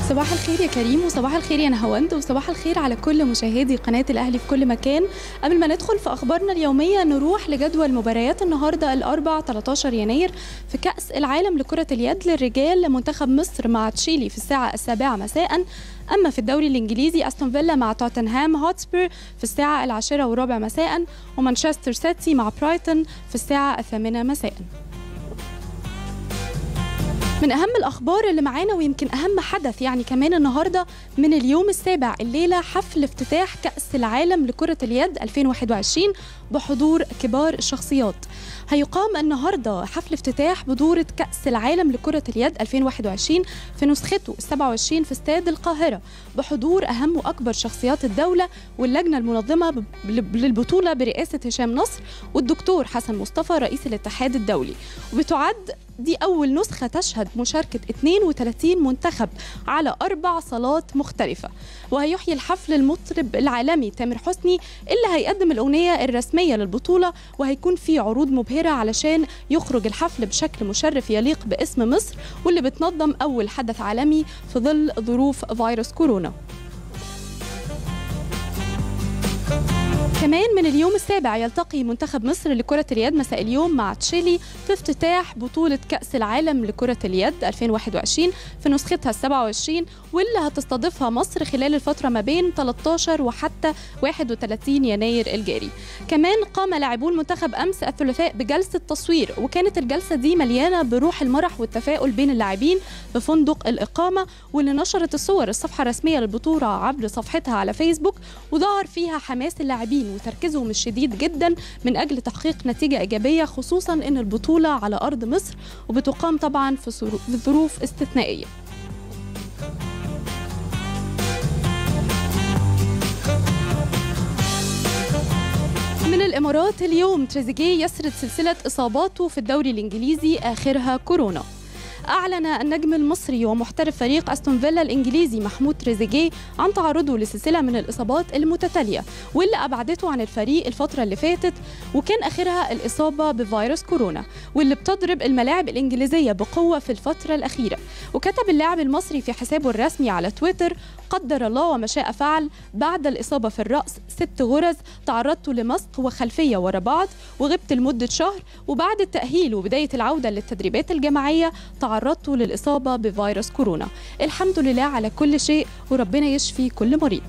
صباح الخير يا كريم وصباح الخير يا نهاوند وصباح الخير على كل مشاهدي قناة الأهلي في كل مكان قبل ما ندخل في أخبارنا اليومية نروح لجدول مباريات النهاردة الأربع 13 يناير في كأس العالم لكرة اليد للرجال لمنتخب مصر مع تشيلي في الساعة السابعة مساء أما في الدوري الإنجليزي أستون فيلا مع توتنهام هوتسبير في الساعة العاشرة وربع مساء ومانشستر سيتي مع برايتون في الساعة الثامنة مساء من اهم الاخبار اللي معانا ويمكن اهم حدث يعني كمان النهارده من اليوم السابع الليله حفل افتتاح كاس العالم لكره اليد 2021 بحضور كبار الشخصيات هيقام النهارده حفل افتتاح بطوله كاس العالم لكره اليد 2021 في نسخته 27 في استاد القاهره بحضور اهم واكبر شخصيات الدوله واللجنه المنظمه للبطوله برئاسه هشام نصر والدكتور حسن مصطفى رئيس الاتحاد الدولي وبتعد دي أول نسخة تشهد مشاركة 32 منتخب على أربع صالات مختلفة وهيحيي الحفل المطرب العالمي تامر حسني اللي هيقدم الأغنية الرسمية للبطولة وهيكون في عروض مبهرة علشان يخرج الحفل بشكل مشرف يليق باسم مصر واللي بتنظم أول حدث عالمي في ظل ظروف فيروس كورونا كمان من اليوم السابع يلتقي منتخب مصر لكرة اليد مساء اليوم مع تشيلي في افتتاح بطولة كأس العالم لكرة اليد 2021 في نسختها 27 واللي هتستضيفها مصر خلال الفترة ما بين 13 وحتى 31 يناير الجاري. كمان قام لاعبو المنتخب أمس الثلاثاء بجلسة تصوير وكانت الجلسة دي مليانة بروح المرح والتفاؤل بين اللاعبين في فندق الإقامة واللي نشرت الصور الصفحة الرسمية للبطولة عبر صفحتها على فيسبوك وظهر فيها حماس اللاعبين وتركيزهم الشديد جدا من اجل تحقيق نتيجه ايجابيه خصوصا ان البطوله على ارض مصر وبتقام طبعا في ظروف استثنائيه من الامارات اليوم تريزيجيه يسرد سلسله اصاباته في الدوري الانجليزي اخرها كورونا أعلن النجم المصري ومحترف فريق أستون فيلا الإنجليزي محمود تريزيجيه عن تعرضه لسلسلة من الإصابات المتتالية واللي أبعدته عن الفريق الفترة اللي فاتت وكان آخرها الإصابة بفيروس كورونا واللي بتضرب الملاعب الإنجليزية بقوة في الفترة الأخيرة وكتب اللاعب المصري في حسابه الرسمي على تويتر قدر الله وما شاء فعل بعد الإصابة في الرأس ست غرز تعرضت لمسق وخلفية ورا بعض وغبت لمدة شهر وبعد التأهيل وبداية العودة للتدريبات الجماعية تعرضت للإصابة بفيروس كورونا الحمد لله على كل شيء وربنا يشفي كل مريض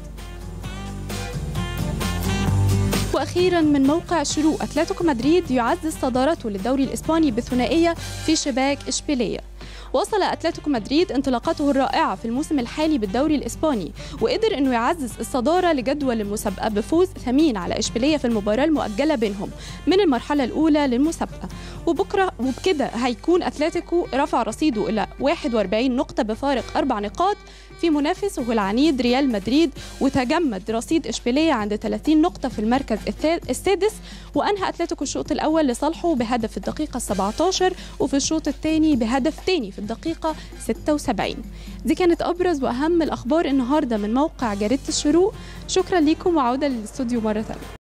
واخيرا من موقع شروق اتلتيكو مدريد يعزز صدارته للدوري الاسباني بثنائيه في شباك اشبيليه وصل اتلتيكو مدريد انطلاقته الرائعه في الموسم الحالي بالدوري الاسباني وقدر انه يعزز الصداره لجدول المسابقه بفوز ثمين على اشبيليه في المباراه المؤجله بينهم من المرحله الاولى للمسابقه وبكره وبكده هيكون اتلتيكو رفع رصيده الى 41 نقطه بفارق اربع نقاط في منافسه العنيد ريال مدريد وتجمد رصيد اشبيليه عند 30 نقطه في المركز السادس وانهى اتلتيكو الشوط الاول لصالحه بهدف في الدقيقه 17 وفي الشوط الثاني بهدف ثاني في الدقيقه 76 دي كانت ابرز واهم الاخبار النهارده من موقع جريده الشروق شكرا لكم وعوده للاستوديو مره ثانيه